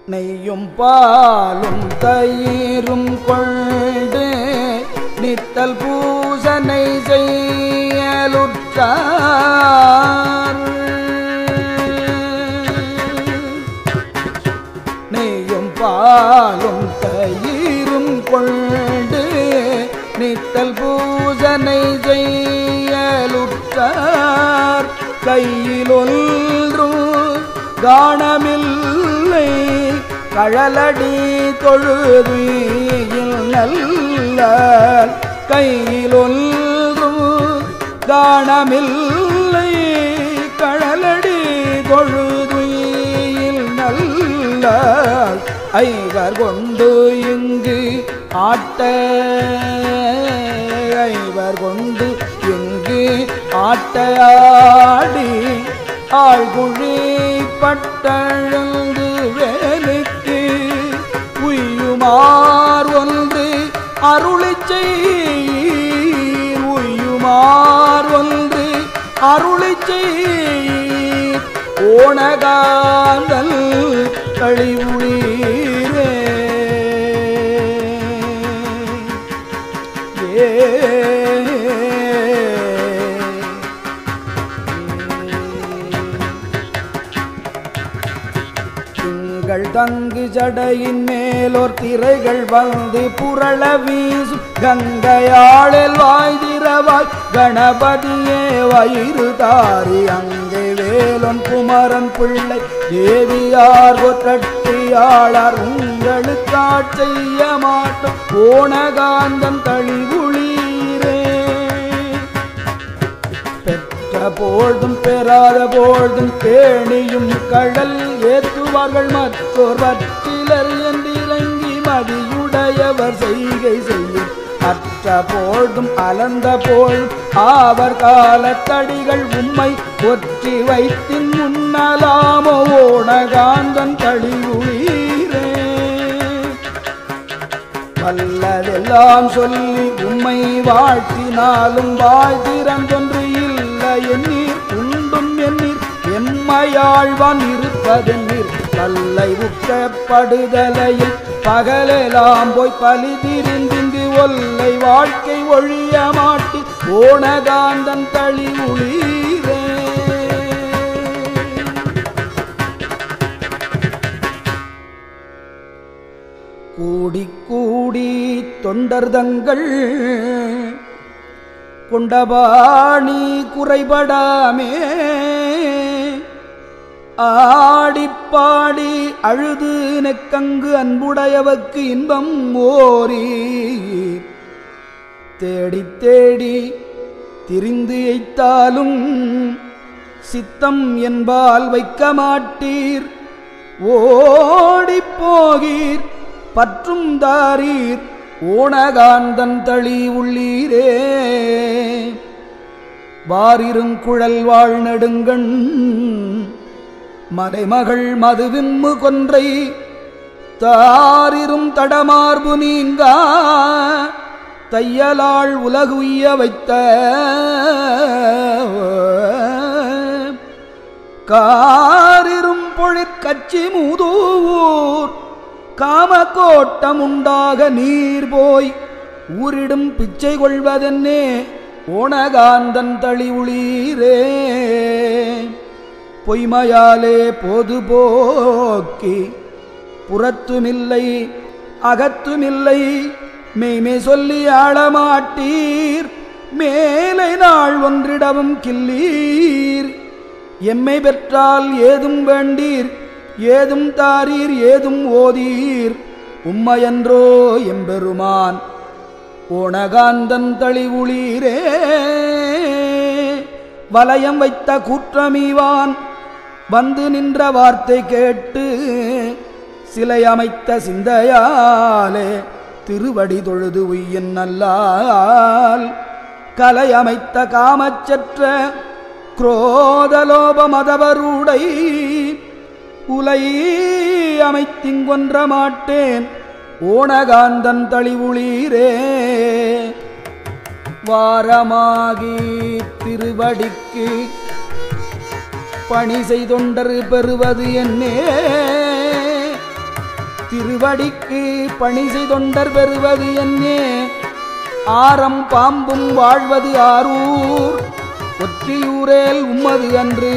நெய்யும் பாலும் தயிரும் கொண்டு நித்தல் பூசனை செய்யலுற்றார் நெய்யும் பாலும் தயிரும் கொண்டு நித்தல் பூசனை செய்யலுற்றார் கையில் ஒன்றும் காணமில்லை கழலடி தொழுதுயில் நல்ல கையில் ஒன்றும் காணமில்லை கழலடி தொழுதுயில் நல்ல ஐவர் கொண்டு இங்கு ஆட்ட ஐவர் கொண்டு இங்கு ஆட்ட ஆடி ஆழ்குழி பட்டழுந்து வேலைக்கு உய்யுமார் ஒன்று அருளி செய் உய்யுமார் ஒன்று அருளி செய் ஓணகாந்தல் கழிவுளீரே ஏ திங்கள் தங்கு ஜடையின் மேலோர் திரைகள் வந்து புரள வீசும் கங்கையாளில் வாய் திறவாய் கணபதியே வயிறு தாரி அங்கே வேலொன் குமரன் பிள்ளை தேவியார் ஒற்றட்டியாளர் உங்களுக்காட் செய்ய மாட்டோம் ஓணகாந்தன் தழிவுளீரே பெற்ற பொழுதும் பெறாத பொழுதும் கேணியும் கடல் ஏற்றுவார்கள் மற்றோர் வற்றிலர் என்றிறங்கி மதியுடையவர் செய்கை செய்யும் அற்ற பொழுதும் அலந்த போழும் ஆவர் காலத்தடிகள் உம்மை ஒற்றி வைத்தின் முன்னலாமோ ஓணகாந்தன் கழிவுளீரே வல்லதெல்லாம் சொல்லி உம்மை வாழ்த்தினாலும் வாழ்த்திறந்தொன்று இல்லை எண்ணீர் உண்டும் எண்ணீர் எம்மையாழ்வான் இருப்பதென்னீர் கல்லை உற்றப்படுதலையில் பகலெல்லாம் போய் பலி திரிந்திங்கு ஒல்லை வாழ்க்கை ஒழிய மாட்டி ஓணகாந்தன் தளி உளீரே கூடி கூடி தொண்டர்தங்கள் கொண்டபாணி குறைபடாமே ஆடிப்பாடி அழுது நெக்கங்கு அன்புடையவர்க்கு இன்பம் ஓரி தேடி தேடி திரிந்து எய்த்தாலும் சித்தம் என்பால் வைக்க மாட்டீர் ஓடிப் போகீர் பற்றும் தாரீர் ஓணகாந்தன் தளி உள்ளீரே வாரிருங்குழல் வாழ் நெடுங்கண் மலைமகள் மதுவிம்மு கொன்றை தாரிரும் தடமார்பு நீங்கா தையலாள் உலகுய்ய வைத்த காரிரும் பொழிற்கச்சி மூதூர் காமக்கோட்டம் உண்டாக நீர் போய் ஊரிடும் பிச்சை கொள்வதென்னே ஓணகாந்தன் தளி உளீரே பொய்மையாலே போது போக்கி புறத்துமில்லை அகத்துமில்லை மெய்மை சொல்லி ஆளமாட்டீர் மேலை நாள் ஒன்றிடவும் கில்லீர் எம்மை பெற்றால் ஏதும் வேண்டீர் ஏதும் தாரீர் ஏதும் ஓதீர் உம்மையன்றோ எம்பெருமான் ஓணகாந்தன் தளிவுளீரே வலயம் வைத்த கூற்றமீவான் வந்து நின்ற வார்த்தை கேட்டு சிலை அமைத்த சிந்தையாலே திருவடி தொழுது உய்யின் நல்லால் கலை அமைத்த காமச்சற்ற குரோதலோப மதவருடை உலை அமைத்திங்கொன்ற மாட்டேன் ஓணகாந்தன் தளிவுளீரே வாரமாகி திருவடிக்கு பணி செய்தொண்டர் பெறுவது என்னே திருவடிக்கு பணி செய்தொண்டர் பெறுவது என்னே ஆரம் பாம்பும் வாழ்வது ஆரூர் ஒற்றியூரேல் உம்மது அன்று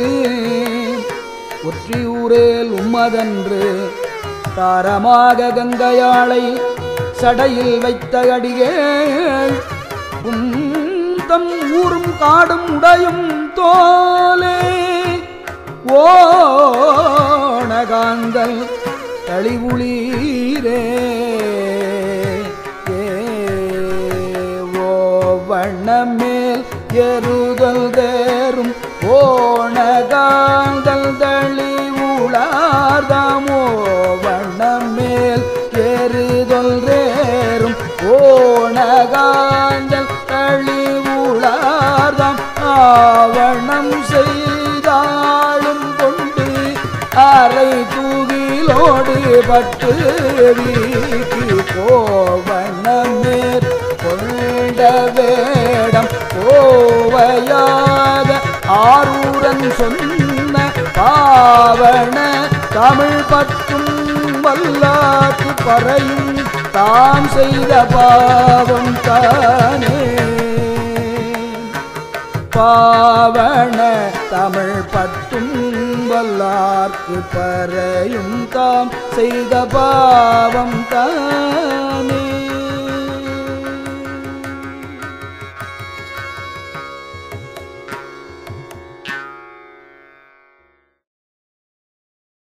ஒற்றியூரேல் உம்மதன்று தாரமாக கங்கையாளை சடையில் வைத்த அடிகேள் உம் தம் ஊரும் காடும் உடையும் தோலே ஓணகாந்தல் தளிவுளீரே ஓ வண்ணமேல் எருதல் தேரும் ஓணகாந்தல் தளிவுளார்தாமோ வண்ணமேல் எருதல் தேரும் ஓணகாந்தல் தளிவுளார்தாம் ஆவணம் செய்தாளும் கொண்டு அரை தூகிலோடு பட்டு வீக்கி கோவணமேற் கொண்ட வேடம் கோவையாக ஆரூரன் சொன்ன பாவன தமிழ் பற்றும் வல்லாக்கு பறையும் தாம் செய்த பாவம் தானே பாவன தமிழ் பத்தும் வல்லார்க்கு பறையும் தாம் செய்த பாவம் தான்